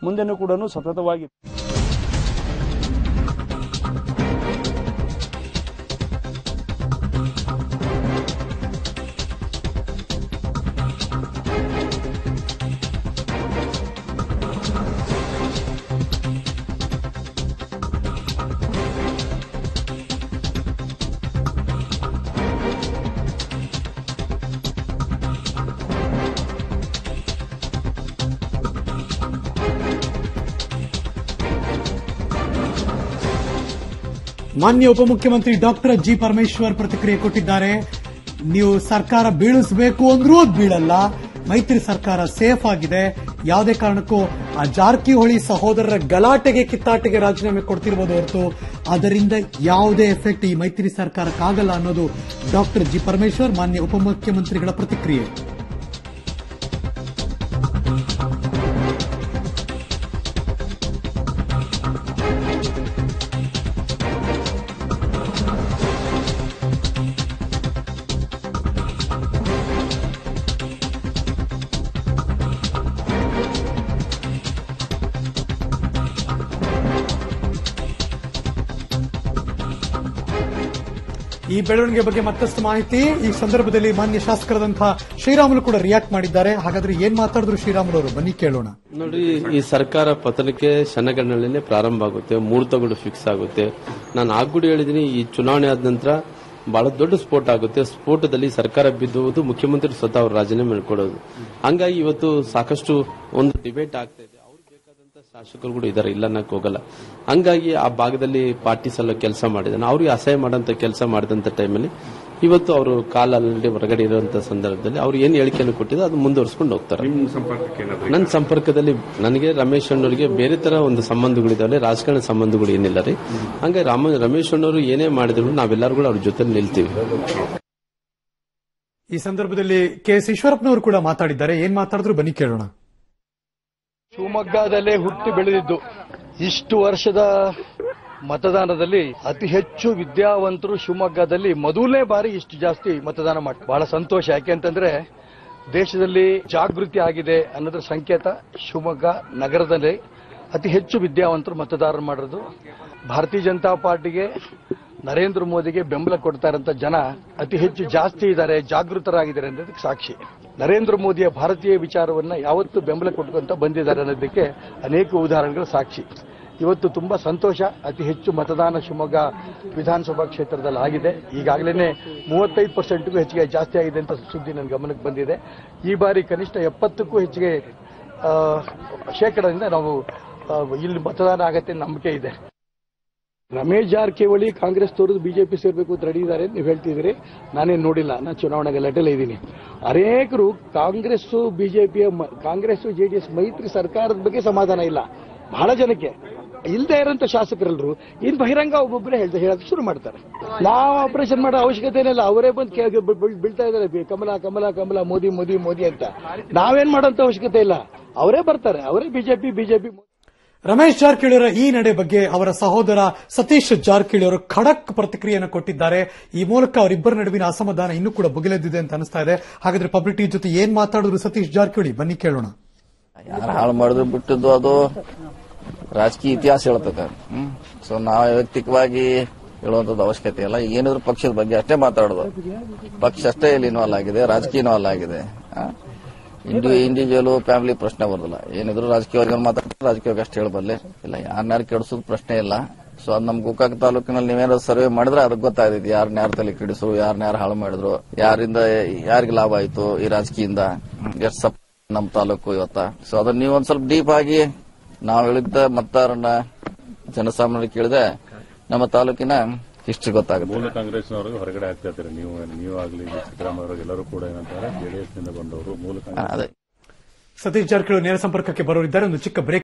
ಮುಂದೆನೂ ಕೂಡ ಸತತವಾಗಿ ಮಾನ್ಯ ಉಪಮುಖ್ಯಮಂತ್ರಿ ಡಾಕ್ಟರ್ ಜಿ ಪರಮೇಶ್ವರ್ ಪ್ರತಿಕ್ರಿಯೆ ಕೊಟ್ಟಿದ್ದಾರೆ ನೀವು ಸರ್ಕಾರ ಬೀಳಿಸಬೇಕು ಅಂದ್ರೂ ಅದು ಬೀಳಲ್ಲ ಮೈತ್ರಿ ಸರ್ಕಾರ ಸೇಫ್ ಆಗಿದೆ ಯಾವುದೇ ಕಾರಣಕ್ಕೂ ಆ ಜಾರಕಿಹೊಳಿ ಸಹೋದರರ ಗಲಾಟೆಗೆ ಕಿತ್ತಾಟೆಗೆ ರಾಜೀನಾಮೆ ಕೊಡ್ತಿರ್ಬೋದು ಹೊರತು ಅದರಿಂದ ಯಾವುದೇ ಎಫೆಕ್ಟ್ ಈ ಮೈತ್ರಿ ಸರ್ಕಾರಕ್ಕಾಗಲ್ಲ ಅನ್ನೋದು ಡಾಕ್ಟರ್ ಜಿ ಪರಮೇಶ್ವರ್ ಮಾನ್ಯ ಉಪಮುಖ್ಯಮಂತ್ರಿಗಳ ಪ್ರತಿಕ್ರಿಯೆ ಈ ಬೆಳವಣಿಗೆ ಬಗ್ಗೆ ಮತ್ತಷ್ಟು ಮಾಹಿತಿ ಈ ಸಂದರ್ಭದಲ್ಲಿ ಮಾನ್ಯ ಶಾಸಕರಾದಂತಹ ಶ್ರೀರಾಮುಲು ಕೂಡ ರಿಯಾಕ್ಟ್ ಮಾಡಿದ್ದಾರೆ ಹಾಗಾದ್ರೆ ಏನ್ ಮಾತಾಡಿದ್ರು ಶ್ರೀರಾಮುಲು ಅವರು ಬನ್ನಿ ಕೇಳೋಣ ನೋಡಿ ಈ ಸರ್ಕಾರ ಪತನಕ್ಕೆ ಶನಗಣ್ಣಲ್ಲೇ ಪ್ರಾರಂಭ ಆಗುತ್ತೆ ಮುಹೂರ್ತಗಳು ಫಿಕ್ಸ್ ಆಗುತ್ತೆ ನಾನು ಆಗ್ಗುಡಿ ಹೇಳಿದೀನಿ ಈ ಚುನಾವಣೆ ಆದ ನಂತರ ಬಹಳ ದೊಡ್ಡ ಸ್ಫೋಟ ಆಗುತ್ತೆ ಸ್ಫೋಟದಲ್ಲಿ ಸರ್ಕಾರ ಬಿದ್ದುವುದು ಮುಖ್ಯಮಂತ್ರಿ ಸ್ವತಃ ಅವರು ರಾಜೀನಾಮೆ ಮಾಡ್ಕೊಡೋದು ಹಂಗಾಗಿ ಇವತ್ತು ಸಾಕಷ್ಟು ಒಂದು ಡಿಬೇಟ್ ಆಗ್ತಾ ಇದೆ ಅವ್ರು ಬೇಕಾದಂತ ಶಾಸಕರು ಕೂಡ ಇದಾರೆ ಇಲ್ಲ ಅನ್ನಕ್ ಹೋಗಲ್ಲ ಹಂಗಾಗಿ ಆ ಭಾಗದಲ್ಲಿ ಪಾರ್ಟೀಸ್ ಎಲ್ಲ ಕೆಲಸ ಮಾಡಿದಾನೆ ಅವ್ರಿಗೆ ಅಸಹ್ಯ ಮಾಡಂತ ಕೆಲಸ ಮಾಡಿದಂತ ಟೈಮಲ್ಲಿ ಇವತ್ತು ಅವರು ಕಾಲಲ್ಲಿ ಹೊರಗಡೆ ಇರುವಂತ ಸಂದರ್ಭದಲ್ಲಿ ಅವ್ರು ಏನ್ ಹೇಳಿಕೆಯನ್ನು ಕೊಟ್ಟಿದ್ರು ಅದು ಮುಂದುವರಿಸ್ಕೊಂಡು ಹೋಗ್ತಾರೆ ನನ್ನ ಸಂಪರ್ಕದಲ್ಲಿ ನನಗೆ ರಮೇಶ್ ಅಣ್ಣವರಿಗೆ ಬೇರೆ ತರ ಒಂದು ಸಂಬಂಧಗಳಿದಾವೆ ರಾಜಕಾರಣ ಸಂಬಂಧಗಳು ಏನಿಲ್ಲ ರೀ ಹಂಗಾಗಿ ರಾಮ ರಮೇಶ್ ಅಣ್ಣವರು ಏನೇ ಮಾಡಿದ್ರು ನಾವೆಲ್ಲರೂ ಕೂಡ ಅವ್ರ ಜೊತೆ ನಿಲ್ತೀವಿ ಈ ಸಂದರ್ಭದಲ್ಲಿ ಕೆ ಎಸ್ ಈಶ್ವರಪ್ಪನವರು ಕೂಡ ಮಾತಾಡಿದ್ದಾರೆ ಏನ್ ಮಾತಾಡಿದ್ರು ಬನ್ನಿ ಕೇಳೋಣ ಶಿವಮೊಗ್ಗದಲ್ಲೇ ಹುಟ್ಟಿ ಬೆಳೆದಿದ್ದು ಇಷ್ಟು ವರ್ಷದ ಮತದಾನದಲ್ಲಿ ಅತಿ ಹೆಚ್ಚು ವಿದ್ಯಾವಂತರು ಶಿವಮೊಗ್ಗದಲ್ಲಿ ಮೊದಲನೇ ಬಾರಿ ಇಷ್ಟು ಜಾಸ್ತಿ ಮತದಾನ ಮಾಡಿ ಬಹಳ ಸಂತೋಷ ಯಾಕೆಂತಂದ್ರೆ ದೇಶದಲ್ಲಿ ಜಾಗೃತಿ ಆಗಿದೆ ಅನ್ನೋದ್ರ ಸಂಕೇತ ಶಿವಮೊಗ್ಗ ನಗರದಲ್ಲಿ ಅತಿ ಹೆಚ್ಚು ವಿದ್ಯಾವಂತರು ಮತದಾರರು ಮಾಡಿರೋದು ಭಾರತೀಯ ಜನತಾ ಪಾರ್ಟಿಗೆ ನರೇಂದ್ರ ಮೋದಿಗೆ ಬೆಂಬಲ ಕೊಡ್ತಾ ಇರೋಂಥ ಜನ ಅತಿ ಹೆಚ್ಚು ಜಾಸ್ತಿ ಇದ್ದಾರೆ ಜಾಗೃತರಾಗಿದ್ದಾರೆ ಅನ್ನೋದಕ್ಕೆ ಸಾಕ್ಷಿ ನರೇಂದ್ರ ಮೋದಿಯ ಭಾರತೀಯ ವಿಚಾರವನ್ನ ಯಾವತ್ತೂ ಬೆಂಬಲ ಕೊಟ್ಕೊಂತ ಬಂದಿದ್ದಾರೆ ಅನ್ನೋದಕ್ಕೆ ಅನೇಕ ಉದಾಹರಣೆಗಳು ಸಾಕ್ಷಿ ಇವತ್ತು ತುಂಬಾ ಸಂತೋಷ ಅತಿ ಹೆಚ್ಚು ಮತದಾನ ಶಿವಮೊಗ್ಗ ವಿಧಾನಸಭಾ ಕ್ಷೇತ್ರದಲ್ಲಿ ಆಗಿದೆ ಈಗಾಗಲೇ ಮೂವತ್ತೈದು ಪರ್ಸೆಂಟ್ಗೂ ಹೆಚ್ಚಿಗೆ ಜಾಸ್ತಿ ಆಗಿದೆ ಅಂತ ಸುದ್ದಿ ನನ್ನ ಗಮನಕ್ಕೆ ಬಂದಿದೆ ಈ ಬಾರಿ ಕನಿಷ್ಠ ಎಪ್ಪತ್ತಕ್ಕೂ ಹೆಚ್ಚಿಗೆ ಆ, ಶೇಕಡದಿಂದ ನಾವು ಆ, ಇಲ್ಲಿ ಮತದಾನ ಆಗತ್ತೆ ಅಂತ ನಂಬಿಕೆ ಇದೆ ರಮೇಶ್ ಜಾರಕಿಹೊಳಿ ಕಾಂಗ್ರೆಸ್ ತೋರಿದು ಬಿಜೆಪಿ ಸೇರ್ಬೇಕು ಅಂತ ರೆಡಿ ಇದ್ದಾರೆ ನೀವು ಹೇಳ್ತಿದ್ದೀರಿ ನಾನೇನು ನೋಡಿಲ್ಲ ನಾನು ಚುನಾವಣಾ ಗಲಾಟೆಲ್ಲ ಇದ್ದೀನಿ ಅನೇಕರು ಕಾಂಗ್ರೆಸ್ ಬಿಜೆಪಿಯ ಕಾಂಗ್ರೆಸ್ ಜೆಡಿಎಸ್ ಮೈತ್ರಿ ಸರ್ಕಾರದ ಬಗ್ಗೆ ಸಮಾಧಾನ ಇಲ್ಲ ಬಹಳ ಜನಕ್ಕೆ ಇಲ್ಲದೆ ಇರೋಂಥ ಶಾಸಕರೆಲ್ಲರೂ ಇನ್ ಬಹಿರಂಗ ಒಬ್ಬೊಬ್ಬರೇ ಹೇಳ್ತಾ ಹೇಳೋದು ಶುರು ಮಾಡ್ತಾರೆ ನಾವು ಆಪರೇಷನ್ ಮಾಡೋ ಅವಶ್ಯಕತೆ ಏನಿಲ್ಲ ಅವರೇ ಬಂದು ಕೇ- ಬೀಳ್- ಬೀಳ್- ಬೀಳ್ತಾ ಇದ್ದಾರೆ ಬಿ- ಕಮಲ ಕಮಲ ಕಮಲ ಮೋದಿ ಮೋದಿ ಮೋದಿ ಅಂತ ನಾವೇನ್ ಮಾಡೋಂಥ ಅವಶ್ಯಕತೆ ಇಲ್ಲ ಅವರೇ ಬರ್ತಾರೆ ಅವರೇ ಬಿಜೆಪಿ ಬಿಜೆಪಿ ರಮೇಶ್ ಜಾರಕಿಹೊಳಿ ಅವರ ಈ ನಡೆ ಬಗ್ಗೆ ಅವರ ಸಹೋದರ ಸತೀಶ್ ಜಾರಕಿಹೊಳಿ ಅವರು ಖಡಕ್ ಪ್ರತಿಕ್ರಿಯೆಯನ್ನು ಕೊಟ್ಟಿದ್ದಾರೆ ಈ ಮೂಲಕ ಅವರಿಬ್ಬರ ನಡುವಿನ ಅಸಮಾಧಾನ ಇನ್ನೂ ಕೂಡ ಬುಗಿಲೆದ್ದಿದೆ ಅಂತ ಅನಿಸ್ತಾ ಇದೆ ಹಾಗಾದ್ರೆ ಪಬ್ಲಿಕ್ ಟಿವಿ ಜೊತೆ ಏನ್ ಮಾತಾಡಿದ್ರು ಸತೀಶ್ ಜಾರಕಿಹೊಳಿ ಬನ್ನಿ ಕೇಳೋಣ ಯಾರು ಹಾಳು ಮಾಡಿದ್ರು ಬಿಟ್ಟದ್ದು ಅದು ರಾಜಕೀಯ ಇತಿಹಾಸ ಹೇಳ್ತದೆ ಹ್ಮ್ ಸೊ ನಾವು ವೈಯಕ್ತಿಕವಾಗಿ ಹೇಳುವಂತದ್ದು ಅವಶ್ಯಕತೆ ಇಲ್ಲ ಏನಿದ್ರು ಪಕ್ಷದ ಬಗ್ಗೆ ಅಷ್ಟೇ ಮಾತಾಡೋದು ಪಕ್ಷ ಅಷ್ಟೇ ಇಲ್ಲಿ ಇನ್ವಾಲ್ವ್ ಆಗಿದೆ ರಾಜಕೀಯ ಇನ್ವಾಲ್ವ್ ಆಗಿದೆ ಇಂಡಿ ಇಂಡಿವಿಜುವಲ್ ಫ್ಯಾಮಿಲಿ ಪ್ರಶ್ನೆ ಬರೋದಿಲ್ಲ ಏನಿದ್ರು ರಾಜಕೀಯವಾಗಿ ಮಾತಾಡ್ತಾರೆ ರಾಜಕೀಯವಾಗಿ ಅಷ್ಟೇ ಹೇಳಬಲ್ಲೆ ಇಲ್ಲ ಯಾರನ್ನಾರು ಕೆಡಿಸೋದು ಪ್ರಶ್ನೆ ಇಲ್ಲ ಸೊ ಅದ್ ನಮ್ ಗೋಕಾಕ್ ತಾಲೂಕಿನಲ್ಲಿ ನೀವೇನಾದ್ರು ಸರ್ವೆ ಮಾಡಿದ್ರೆ ಅದಕ್ಕೆ ಗೊತ್ತಾಗ್ತೈತಿ ಯಾರನ್ನ ಯಾರ ತಲೆ ಕೆಡಿಸು ಯಾರನ್ನ ಯಾರು ಹಾಳು ಮಾಡಿದ್ರು ಯಾರಿಂದ ಯಾರಿಗೆ ಲಾಭ ಆಯ್ತು ಈ ರಾಜಕೀಯದಿಂದ ಎಷ್ಟು ಸಪ್ ನಮ್ಮ ತಾಲೂಕು ಇವತ್ತ ಸೊ ಅದನ್ನ ನೀವು ಒಂದ್ ಸ್ವಲ್ಪ ಡೀಪ್ ಆಗಿ ನಾವು ಹೇಳಿದ್ದ ಮತದಾರನ ಜನಸಾಮಾನ್ಯರಿಗೆ ಕೇಳಿದ್ರೆ ನಮ್ಮ ತಾಲೂಕಿನ ಹಿಸ್ಟ್ರಿ ಗೊತ್ತಾಗುತ್ತೆ ಮೂಲ ಕಾಂಗ್ರೆಸ್ನವ್ರಿಗೆ ಹೊರಗಡೆ ಆಗ್ತಾ ಇದ್ದಾರೆ ನೀವು ನೀವಾಗ್ಲಿ ಸಿದ್ದರಾಮಯ್ಯ ಅವರು ಎಲ್ಲರೂ ಕೂಡ ಏನಂತಾರೆ ಜೆಡಿಎಸ್ ನಿಂದ ಬಂದವರು ಮೂಲ ಕಾಂಗ್ರೆಸ್ ಅದೇ ಸತೀಶ್ ಜಾರಕಿಹೊಳಿ ನೇರ ಸಂಪರ್ಕಕ್ಕೆ ಬರೋರಿದ್ದಾರೆ ಒಂದು ಚಿಕ್ಕ ಬ್ರೇಕ್